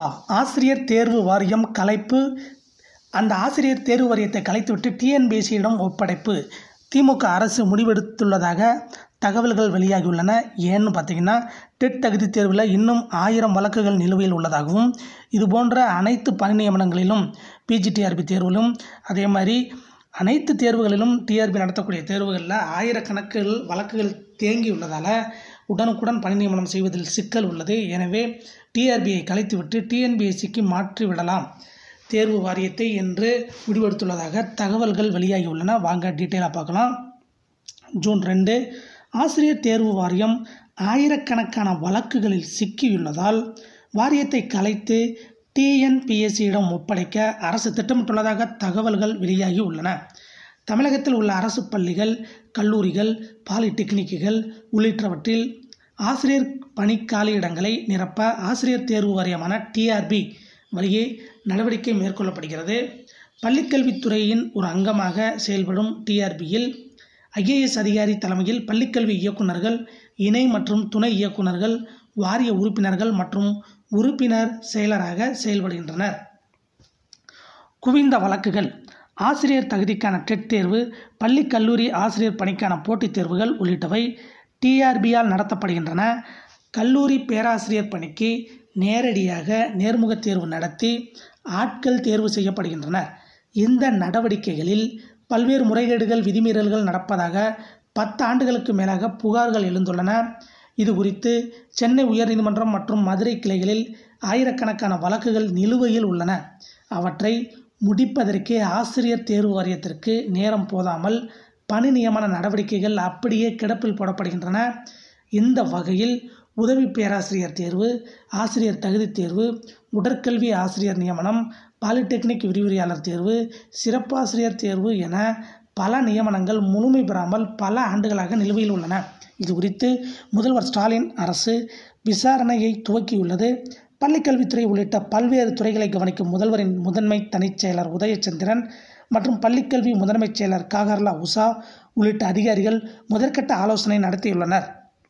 ஆசிரியர் தேர்வு வாரியம் கலைப்பு அந்த ஆசிரியர் தேர்வு வாரியத்தை கலைத்துவிட்டு டிஎன்பிஎஸ்சியிடம் ஒப்படைப்பு திமுக அரசு முடிவெடுத்துள்ளதாக தகவல்கள் வெளியாகியுள்ளன ஏன்னு பார்த்தீங்கன்னா டெட் தகுதி தேர்வில் இன்னும் ஆயிரம் வழக்குகள் நிலுவையில் உள்ளதாகவும் இது போன்ற அனைத்து பணி நியமனங்களிலும் பிஜிடிஆர்பி தேர்விலும் அதே மாதிரி அனைத்து தேர்வுகளிலும் டிஆர்பி நடத்தக்கூடிய தேர்வுகளில் ஆயிரக்கணக்கில் வழக்குகள் தேங்கியுள்ளதால் உடனுக்குடன் பணி நியமனம் செய்வதில் சிக்கல் உள்ளது எனவே டிஆர்பியை கலைத்துவிட்டு டிஎன்பிஎஸ்சிக்கு மாற்றி விடலாம் தேர்வு வாரியத்தை என்று முடிவெடுத்துள்ளதாக தகவல்கள் வெளியாகியுள்ளன வாங்க டீட்டெயிலாக பார்க்கலாம் ஜூன் ரெண்டு ஆசிரியர் தேர்வு வாரியம் ஆயிரக்கணக்கான வழக்குகளில் சிக்கியுள்ளதால் வாரியத்தை கலைத்து டிஎன்பிஎஸ்சியிடம் ஒப்படைக்க அரசு திட்டமிட்டுள்ளதாக தகவல்கள் வெளியாகி உள்ளன தமிழகத்தில் உள்ள அரசு பள்ளிகள் கல்லூரிகள் பாலிடெக்னிக்குகள் உள்ளிட்டவற்றில் ஆசிரியர் பணி காலியிடங்களை நிரப்ப ஆசிரியர் தேர்வு வாரியமான டிஆர்பி வழியே நடவடிக்கை மேற்கொள்ளப்படுகிறது பள்ளிக்கல்வித்துறையின் ஒரு அங்கமாக செயல்படும் டிஆர்பியில் ஐஏஎஸ் அதிகாரி தலைமையில் பள்ளிக்கல்வி இயக்குநர்கள் இணை மற்றும் துணை இயக்குநர்கள் வாரிய உறுப்பினர்கள் மற்றும் உறுப்பினர் செயலராக செயல்படுகின்றனர் குவிந்த வழக்குகள் ஆசிரியர் தகுதிக்கான டெட் தேர்வு பள்ளி கல்லூரி ஆசிரியர் பணிக்கான போட்டித் தேர்வுகள் உள்ளிட்டவை டிஆர்பியால் நடத்தப்படுகின்றன கல்லூரி பேராசிரியர் பணிக்கு நேரடியாக நேர்முகத் தேர்வு நடத்தி ஆட்கள் தேர்வு செய்யப்படுகின்றனர் இந்த நடவடிக்கைகளில் பல்வேறு முறைகேடுகள் விதிமீறல்கள் நடப்பதாக பத்து ஆண்டுகளுக்கு மேலாக புகார்கள் எழுந்துள்ளன இது குறித்து சென்னை உயர்நீதிமன்றம் மற்றும் மதுரை கிளைகளில் ஆயிரக்கணக்கான வழக்குகள் நிலுவையில் உள்ளன அவற்றை முடிப்பதற்கே ஆசிரியர் தேர்வு வாரியத்திற்கு நேரம் போதாமல் பணி நியமன நடவடிக்கைகள் அப்படியே கிடப்பில் போடப்படுகின்றன இந்த வகையில் உதவி பேராசிரியர் தேர்வு ஆசிரியர் தகுதி தேர்வு உடற்கல்வி ஆசிரியர் நியமனம் பாலிடெக்னிக் விரிவுரையாளர் தேர்வு சிறப்பாசிரியர் தேர்வு என பல நியமனங்கள் முழுமை பெறாமல் பல ஆண்டுகளாக நிலுவையில் உள்ளன இது குறித்து முதல்வர் ஸ்டாலின் அரசு விசாரணையை துவக்கியுள்ளது பள்ளிக்கல்வித்துறை உள்ளிட்ட பல்வேறு துறைகளை கவனிக்கும் முதல்வரின் முதன்மை தனிச் செயலர் உதயச்சந்திரன் மற்றும் பள்ளிக்கல்வி முதன்மைச் செயலர் காகர்லா உஷா உள்ளிட்ட அதிகாரிகள் முதற்கட்ட ஆலோசனை நடத்தியுள்ளனர்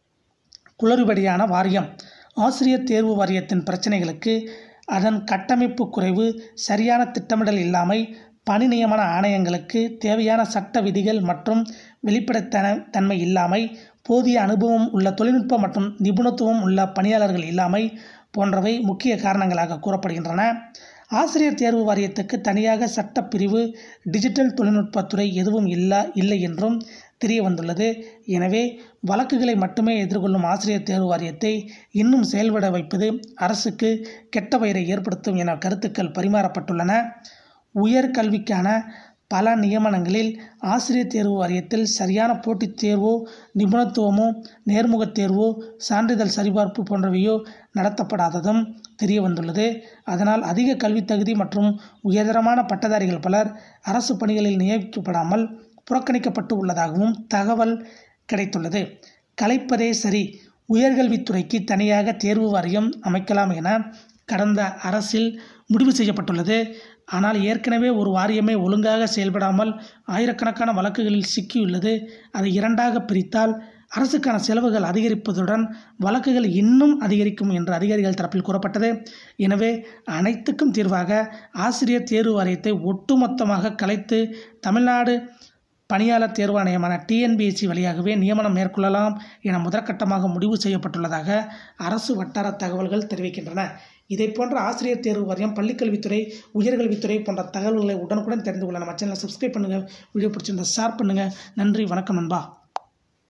குளறுபடியான வாரியம் ஆசிரியர் தேர்வு வாரியத்தின் பிரச்சனைகளுக்கு அதன் கட்டமைப்பு குறைவு சரியான திட்டமிடல் இல்லாமை பணி நியமன ஆணையங்களுக்கு தேவையான சட்ட விதிகள் மற்றும் வெளிப்படைத்தன தன்மை இல்லாமை போதிய அனுபவம் உள்ள தொழில்நுட்ப மற்றும் நிபுணத்துவம் உள்ள பணியாளர்கள் இல்லாமை போன்றவை முக்கிய காரணங்களாக கூறப்படுகின்றன ஆசிரியர் தேர்வு வாரியத்துக்கு தனியாக சட்டப்பிரிவு டிஜிட்டல் தொழில்நுட்பத்துறை எதுவும் இல்லா இல்லை என்றும் தெரிய வந்துள்ளது எனவே வழக்குகளை மட்டுமே எதிர்கொள்ளும் ஆசிரியர் தேர்வு வாரியத்தை இன்னும் செயல்பட வைப்பது அரசுக்கு கெட்ட பெயரை ஏற்படுத்தும் என கருத்துக்கள் பரிமாறப்பட்டுள்ளன உயர்கல்விக்கான பல நியமனங்களில் ஆசிரியர் தேர்வு வாரியத்தில் சரியான போட்டித் தேர்வோ நிபுணத்துவமோ நேர்முகத் தேர்வோ சான்றிதழ் சரிபார்ப்பு போன்றவையோ நடத்தப்படாததும் தெரிய வந்துள்ளது அதனால் அதிக கல்வித் தகுதி மற்றும் உயர்தரமான பட்டதாரிகள் பலர் அரசு பணிகளில் நியமிக்கப்படாமல் புறக்கணிக்கப்பட்டு உள்ளதாகவும் தகவல் கிடைத்துள்ளது கலைப்பதே சரி உயர்கல்வித்துறைக்கு தனியாக தேர்வு வாரியம் அமைக்கலாம் என கடந்த அரசில் முடிவு செய்யப்பட்டுள்ளது ஆனால் ஏற்கனவே ஒரு வாரியமே ஒழுங்காக செயல்படாமல் ஆயிரக்கணக்கான வழக்குகளில் சிக்கியுள்ளது அதை இரண்டாக பிரித்தால் அரசுக்கான செலவுகள் அதிகரிப்பதுடன் வழக்குகள் இன்னும் அதிகரிக்கும் என்று அதிகாரிகள் தரப்பில் கூறப்பட்டது எனவே அனைத்துக்கும் தீர்வாக ஆசிரியர் தேர்வு வாரியத்தை ஒட்டுமொத்தமாக கலைத்து தமிழ்நாடு பணியாளர் தேர்வாணையமான டிஎன்பிஎஸ்சி வழியாகவே நியமனம் மேற்கொள்ளலாம் என முதற்கட்டமாக முடிவு செய்யப்பட்டுள்ளதாக அரசு வட்டார தகவல்கள் தெரிவிக்கின்றன இதை போன்ற ஆசிரியர் தேர்வு வாரியம் பள்ளிக்கல்வித்துறை உயர்கல்வித்துறை போன்ற தகவல்களை உடனுக்குடன் தெரிந்து கொள்ள நம்ம சேனலை சப்ஸ்கிரைப் பண்ணுங்கள் வீடியோ பிடிச்சிருந்தா ஷேர் பண்ணுங்கள் நன்றி வணக்கம் நண்பா